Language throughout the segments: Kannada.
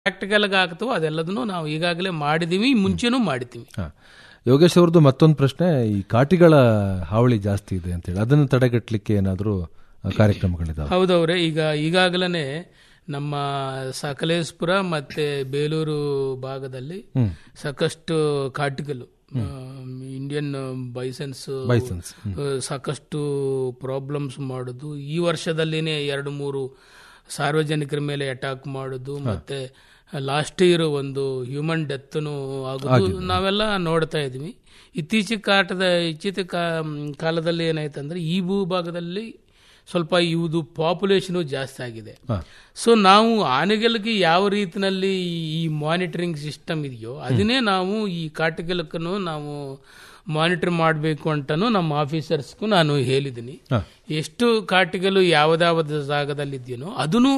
ಪ್ರಾಕ್ಟಿಕಲ್ಗೆ ಆಗ್ತವೋ ಅದೆಲ್ಲದನ್ನು ನಾವು ಈಗಾಗಲೇ ಮಾಡಿದ್ದೀವಿ ಮುಂಚೆನೂ ಮಾಡಿದ್ದೀವಿ ಹಾ. ಯೋಗೇಶ್ ಅವ್ರದ್ದು ಮತ್ತೊಂದು ಪ್ರಶ್ನೆ ಈ ಕಾಟಿಗಳ ಹಾವಳಿ ಜಾಸ್ತಿ ಇದೆ ಅಂತೇಳಿ ಅದನ್ನು ತಡೆಗಟ್ಟಲಿಕ್ಕೆ ಏನಾದರೂ ಕಾರ್ಯಕ್ರಮಗಳಿದಾವೆ ಹೌದವ್ರೆ ಈಗ ಈಗಾಗಲೇ ನಮ್ಮ ಸಕಲೇಶ್ಪುರ ಮತ್ತೆ ಬೇಲೂರು ಭಾಗದಲ್ಲಿ ಸಾಕಷ್ಟು ಕಾಟಿಗಳು ಇಂಡಿಯನ್ ಬೈಸನ್ಸ್ ಬೈಸನ್ಸ್ ಸಾಕಷ್ಟು ಪ್ರಾಬ್ಲಮ್ಸ್ ಮಾಡೋದು ಈ ವರ್ಷದಲ್ಲಿನೇ ಎರಡು ಮೂರು ಸಾರ್ವಜನಿಕರ ಮೇಲೆ ಅಟ್ಯಾಕ್ ಮಾಡೋದು ಮತ್ತೆ ಲಾಸ್ಟ್ ಇಯರ್ ಒಂದು ಹ್ಯೂಮನ್ ಡೆತ್ನು ಆಗೋದು ನಾವೆಲ್ಲ ನೋಡ್ತಾ ಇದ್ವಿ ಇತ್ತೀಚಿನ ಕಾಟದ ಇತ್ತೀಚಿನ ಕಾ- ಕಾಲದಲ್ಲಿ ಏನಾಯ್ತಂದ್ರೆ ಈ ಭೂಭಾಗದಲ್ಲಿ ಸ್ವಲ್ಪ ಇವುದು ಪಾಪ್ಯುಲೇಷನು ಜಾಸ್ತಿ ಆಗಿದೆ ಸೊ ನಾವು ಆನೆಗಳಿಗೆ ಯಾವ ರೀತಿನಲ್ಲಿ ಈ ಮಾನಿಟರಿಂಗ್ ಸಿಸ್ಟಮ್ ಇದೆಯೋ ಅದನ್ನೇ ನಾವು ಈ ಕಾಟಗಳಕ್ಕೂ ನಾವು ಮಾನಿಟರ್ ಮಾಡಬೇಕು ಅಂತಾನು ನಮ್ಮ ಆಫೀಸರ್ಸ್ಗೂ ನಾನು ಹೇಳಿದ್ದೀನಿ ಎಷ್ಟು ಕಾಟಿಗಳು ಯಾವ್ದಾವ್ದು ಜಾಗದಲ್ಲಿ ಇದೆಯೋ ಅದನ್ನು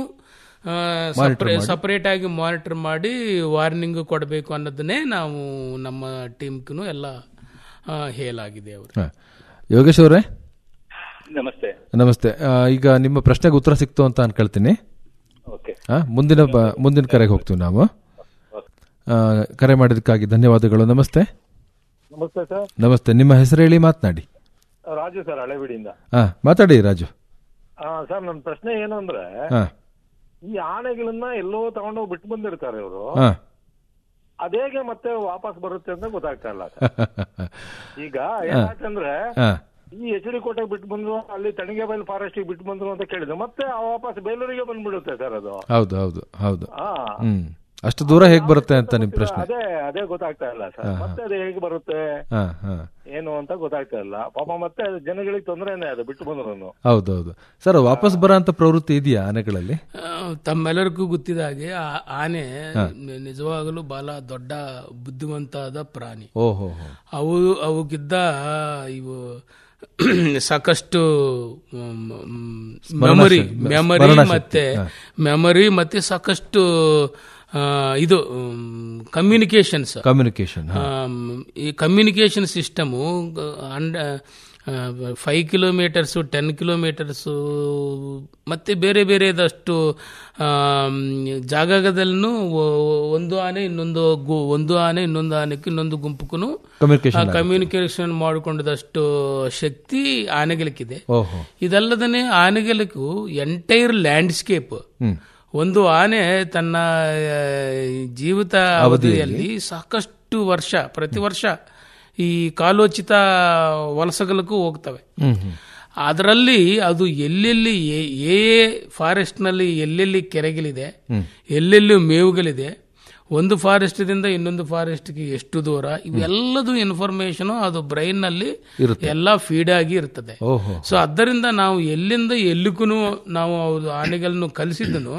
ಸಪರೇಟ್ ಆಗಿ ಮಾನಿಟರ್ ಮಾಡಿ ವಾರ್ನಿಂಗ್ ಕೊಡಬೇಕು ಅನ್ನೋದನ್ನೇ ನಾವು ನಮ್ಮ ಟೀಮ್ಗೂ ಎಲ್ಲ ಆ, ಹೇಳಾಗಿದೆ ಅವರು ಹಾ. ಯೋಗೇಶ್ ಅವರೇ ನಮಸ್ತೆ ನಮಸ್ತೆ ಆ, ಈಗ ನಿಮ್ಮ ಪ್ರಶ್ನೆಗೆ ಉತ್ತರ ಸಿಕ್ತು ಅಂತ ಅನ್ಕೊಳ್ತೀನಿ ಓಕೆ ಆ, ಮುಂದಿನ ಬ- ಮುಂದಿನ ಕರೆಗೆ ಹೋಗ್ತೀವಿ ನಾವು ಆ, ಕರೆ ಮಾಡಿದ್ದಕ್ಕಾಗಿ ಧನ್ಯವಾದಗಳು ನಮಸ್ತೆ ನಮಸ್ತೆ ಸರ್ ನಮಸ್ತೆ ನಿಮ್ಮ ಹೆಸರು ಹೇಳಿ ಮಾತನಾಡಿ ರಾಜು ಸರ್ ಹಳೆಬೀಡಿಯಿಂದ ಹಾ ಮಾತಾಡಿ ರಾಜು ಆ, ಸರ್ ನನ್ನ ಪ್ರಶ್ನೆ ಏನು ಅಂದ್ರೆ ಹಾ ಈ ಆನೆಗಳನ್ನ ಎಲ್ಲೋ ತಗೊಂಡೋಗಿ ಬಿಟ್ಟು ಬಂದಿರ್ತಾರೆ ಇವರು ಹಾ ಅದೇಗೆ ಮತ್ತೆ ವಾಪಸ್ ಬರುತ್ತೆ ಅಂತ ಗೊತ್ತಾಗ್ತಾ ಇಲ್ಲ ಸರ್ ಈಗ ಏನಾಯ್ತಂದ್ರೆ ಹಾ ಈ ಎಚ್ ಡಿ ಕೋಟೆಗೆ ಬಿಟ್ಟು ಬಂದ್ರು ಅಲ್ಲಿ ತಣಿಗೆಬೈಲ್ ಫಾರೆಸ್ಟ್ ಬಿಟ್ಟು ಬಂದ್ರು ಅಂತ ಕೇಳಿದ್ರು ಮತ್ತೆ ಆ ವಾಪಸ್ ಬೇಲೂರಿಗೆ ಬಂದ್ಬಿಡುತ್ತೆ ಸರ್ ಅದು ಹೌದು ಹೌದು ಹೌದು ಹಾ ಹ್ಮ್ ಅಷ್ಟು ದೂರ ಹೇಗೆ ಬರುತ್ತೆ ಅಂತ ನಿಮ್ ಪ್ರಶ್ನೆ ಅದೇ ಅದೇ ಗೊತ್ತಾಗ್ತಾ ಇಲ್ಲ ಸರ್ ಮತ್ತೆ ಅದು ಹೇಗೆ ಬರುತ್ತೆ ಹಾ ಹಾ ಏನು ಅಂತ ಗೊತ್ತಾಗ್ತಾ ಇಲ್ಲ ಪಾಪ ಮತ್ತೆ ಜನಗಳಿಗೆ ತೊಂದರೆನೇ ಅದು ಬಿಟ್ಟು ಬಂದ್ರು ಹೌದು ಹೌದು ಸರ್ ವಾಪಸ್ ಬರೋ ಅಂತ ಪ್ರವೃತ್ತಿ ಇದೆಯಾ ಆನೆಗಳಲ್ಲಿ ಆ, ತಮ್ಮೆಲ್ಲರಿಗೂ ಗೊತ್ತಿದ ಹಾಗೆ ಆ ಆನೆ ನಿಜವಾಗಲೂ ಬಹಳ ದೊಡ್ಡ ಬುದ್ಧಿವಂತಾದ ಪ್ರಾಣಿ ಓಹೋ ಹೋ ಅವು ಅವಕ್ಕಿದ್ದ ಇವು ಸಾಕಷ್ಟು ಮೆಮೊರಿ ಮೆಮೊರಿ ಮತ್ತೆ ಮೆಮೊರಿ ಮತ್ತೆ ಸಾಕಷ್ಟು ಆ, ಇದು ಕಮ್ಯುನಿಕೇಶನ್ಸ್ ಕಮ್ಯುನಿಕೇಶನ್ ಈ communication system and five kilometres ten kilometres ಮತ್ತೆ ಬೇರೆ ಬೇರೆದಷ್ಟು ಆಮ್, ಜಾಗದಲ್ಲೂ ಒಂದು ಆನೆ ಇನ್ನೊಂದು ಗು- ಒಂದು ಆನೆ ಇನ್ನೊಂದು ಆನೆಗೂ ಇನ್ನೊಂದು ಗುಂಪಕ್ಕೂ ಕಮ್ಯುನಿಕೇಶನ್ ಕಮ್ಯುನಿಕೇಶನ್ ಮಾಡಿಕೊಂಡದಷ್ಟು ಶಕ್ತಿ ಆನೆಗಳಿಗಿದೆ ಓಹೋ ಇದಲ್ಲದೇ ಆನೆಗಳಿಗೂ ಎಂಟೈರ್ ಲ್ಯಾಂಡ್ಸ್ಕೇಪ್ ಒಂದು ಆನೆ ತನ್ನ ಆ, ಜೀವಿತ ಅವಧಿಯಲ್ಲಿ ಸಾಕಷ್ಟು ವರ್ಷ ಪ್ರತಿ ವರ್ಷ ಈ ಕಾಲೋಚಿತ ವಲಸಗಳಿಗೂ ಹೋಗ್ತವೆ ಹ್ಮ್ ಹ್ಮ್ ಅದರಲ್ಲಿ ಅದು ಎಲ್ಲೆಲ್ಲಿ ಏ- ಏ ಫಾರೆಸ್ಟ್ನಲ್ಲಿ ಎಲ್ಲೆಲ್ಲಿ ಕೆರೆಗಳಿದೆ ಎಲ್ಲೆಲ್ಲಿ ಮೇವುಗಳಿದೆ ಒಂದು ಫಾರೆಸ್ಟ್ದಿಂದ ಇನ್ನೊಂದು ಫಾರೆಸ್ಟ್ಗೆ ಎಷ್ಟು ದೂರ ಇವೆಲ್ಲದು ಇನ್ಫಾರ್ಮೇಶನ್ ಅದು ಬ್ರೈನ್ ನಲ್ಲಿ ಎಲ್ಲ ಫೀಡ್ ಆಗಿ ಇರ್ತದೆ ಓಹೋ ಸೊ ಅದರಿಂದ ನಾವು ಎಲ್ಲಿಂದ ಎಲ್ಲಿಗೂ ನಾವು ಅದು ಆನೆಗಳನ್ನು ಕಲಿಸಿದ್ದನು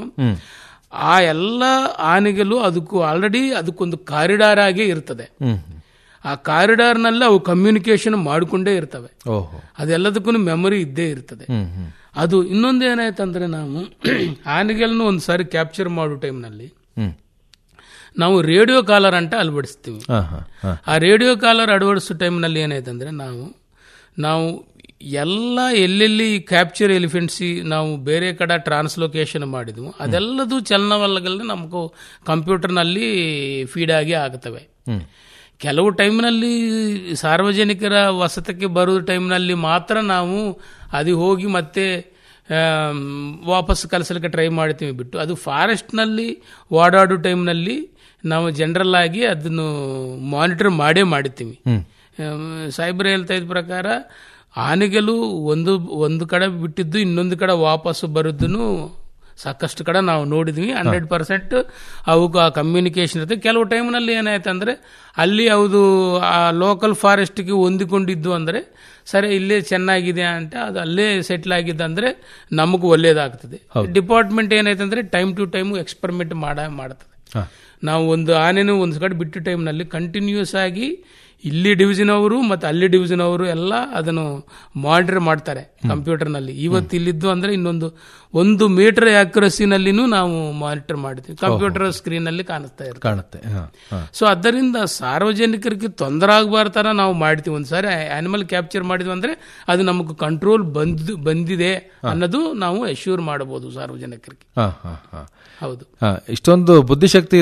ಆ ಎಲ್ಲ ಆನೆಗಳು ಅದಕ್ಕೂ ಆಲ್ರೆಡಿ ಅದಕ್ಕೊಂದು ಕಾರಿಡಾರ್ ಆಗೇ ಇರ್ತದೆ ಹ್ಮ್ ಆ ಕಾರಿಡಾರ್ನಲ್ಲಿ ಅವು ಕಮ್ಯುನಿಕೇಶನ್ ಮಾಡಿಕೊಂಡೇ ಇರ್ತವೆ ಓಹೋ ಅದೆಲ್ಲದಕ್ಕೂ ಮೆಮೊರಿ ಇದ್ದೇ ಇರ್ತದೆ ಹ್ಮ್ ಹ್ಮ್ ಅದು ಇನ್ನೊಂದು ಏನಾಯ್ತಂದ್ರೆ ನಾವು ಆನೆಗಳನ್ನು ಒಂದು ಸಾರಿ ಕ್ಯಾಪ್ಚರ್ ಮಾಡೋ ಟೈಮ್ನಲ್ಲಿ ಹ್ಮ್ ನಾವು ರೇಡಿಯೋ ಕಾಲರ್ ಅಂತ ಅಳವಡಿಸ್ತೀವಿ ಹಾ ಹಾ ಹಾ ಆ ರೇಡಿಯೋ ಕಾಲರ್ ಅಳವಡಿಸೋ ಟೈಮ್ನಲ್ಲಿ ಏನಾಯ್ತಂದ್ರೆ ನಾವು ನಾವು ಎಲ್ಲ ಎಲ್ಲೆಲ್ಲಿ ಕ್ಯಾಪ್ಚರ್ ಎಲಿಫೆಂಟ್ಸಿ ನಾವು ಬೇರೆ ಕಡೆ ಟ್ರಾನ್ಸ್ಲೊಕೇಶನ್ ಮಾಡಿದ್ವು ಅದೆಲ್ಲದೂ ಚಲನವಲಗಲ್ಲಿ ನಮಗೂ ಕಂಪ್ಯೂಟರ್ನಲ್ಲಿ ಫೀಡ್ ಆಗಿ ಆಗ್ತವೆ ಕೆಲವು ಟೈಮ್ನಲ್ಲಿ ಸಾರ್ವಜನಿಕರ ವಸತಿಗೆ ಬರೋ ಟೈಮ್ನಲ್ಲಿ ಮಾತ್ರ ನಾವು ಅದು ಹೋಗಿ ಮತ್ತೆ ಆಮ್, ವಾಪಸ್ ಕಲಿಸಲಿಕ್ಕೆ ಟ್ರೈ ಮಾಡ್ತೀವಿ ಬಿಟ್ಟು ಅದು ಫಾರೆಸ್ಟ್ನಲ್ಲಿ ಓಡಾಡೋ ಟೈಮ್ನಲ್ಲಿ ನಾವು ಜನರಲ್ ಆಗಿ ಅದನ್ನು ಮಾನಿಟರ್ ಮಾಡೇ ಮಾಡ್ತೀವಿ ಆಮ್, ಸಾಹೇಬ್ರು ಹೇಳ್ತಾ ಇದ್ದ ಪ್ರಕಾರ ಆನೆಗಳು ಒಂದು ಒಂದು ಕಡೆ ಬಿಟ್ಟಿದ್ದು ಇನ್ನೊಂದು ಕಡೆ ವಾಪಸ್ ಬರೋದನ್ನು ಸಾಕಷ್ಟು ಕಡೆ ನಾವು ನೋಡಿದ್ವಿ ಹಂಡ್ರೆಡ್ ಪರ್ಸೆಂಟ್ ಅವಕ್ಕೆ ಆ ಕಮ್ಯುನಿಕೇಶನ್ ಇರುತ್ತೆ ಕೆಲವು ಟೈಮ್ನಲ್ಲಿ ಏನಾಯ್ತು ಅಂದ್ರೆ ಅಲ್ಲಿ ಅದು ಆ ಲೋಕಲ್ ಫಾರೆಸ್ಟ್ಗೆ ಹೊಂದಿಕೊಂಡಿದ್ದು ಅಂದ್ರೆ ಸರಿ ಇಲ್ಲೇ ಚೆನ್ನಾಗಿದೆ ಅಂತ ಅದು ಅಲ್ಲೇ ಸೆಟ್ಲ್ ಆಗಿದೆ ಅಂದ್ರೆ ನಮಗೂ ಒಳ್ಳೇದಾಗ್ತದೆ ಡಿಪಾರ್ಟ್ಮೆಂಟ್ ಏನಾಯ್ತು ಅಂದ್ರೆ ಟೈಮ್ ಟು ಟೈಮ್ ಎಕ್ಸ್ಪೆರಿಮೆಂಟ್ ಮಾಡ ಮಾಡ್ತದೆ ನಾವು ಒಂದು ಆನೆನೂ ಒಂದು ಕಡೆ ಬಿಟ್ಟು ಟೈಮ್ನಲ್ಲಿ ಕಂಟಿನ್ಯೂಸ್ ಆಗಿ ಇಲ್ಲಿ ಡಿವಿಷನ್ ಅವರು ಮತ್ತು ಅಲ್ಲಿ ಡಿವಿಷನ್ ಅವರು ಎಲ್ಲ ಅದನ್ನು ಮಾನಿಟರ್ ಮಾಡ್ತಾರೆ ಕಂಪ್ಯೂಟರ್ನಲ್ಲಿ ಇವತ್ತು ಇಲ್ಲಿದ್ದು ಅಂದ್ರೆ ಇನ್ನೊಂದು ಒಂದು ಮೀಟರ್ ಆಕ್ಯುರಸಿನಲ್ಲಿನೂ ನಾವು ಮಾನಿಟರ್ ಮಾಡ್ತೀವಿ ಕಂಪ್ಯೂಟರ್ ಸ್ಕ್ರೀನಲ್ಲಿ ಕಾಣಿಸ್ತಾ ಇರುತ್ತೆ ಕಾಣುತ್ತೆ ಹಾ ಹಾ ಸೊ ಅದರಿಂದ ಸಾರ್ವಜನಿಕರಿಗೆ ತೊಂದರೆ ಆಗಬಾರ ಥರ ನಾವು ಮಾಡ್ತೀವಿ ಒಂದ್ಸಾರಿ ಆನಿಮಲ್ ಕ್ಯಾಪ್ಚರ್ ಮಾಡಿದ್ವಿ ಅಂದ್ರೆ ಅದು ನಮಗೆ ಕಂಟ್ರೋಲ್ ಬಂದ್ ಬಂದಿದೆ ಅನ್ನೋದು ನಾವು ಅಶ್ಯೂರ್ ಮಾಡಬಹುದು ಸಾರ್ವಜನಿಕರಿಗೆ ಹಾ ಹಾ ಹಾ ಹೌದು ಹಾ ಇಷ್ಟೊಂದು ಬುದ್ಧಿಶಕ್ತಿ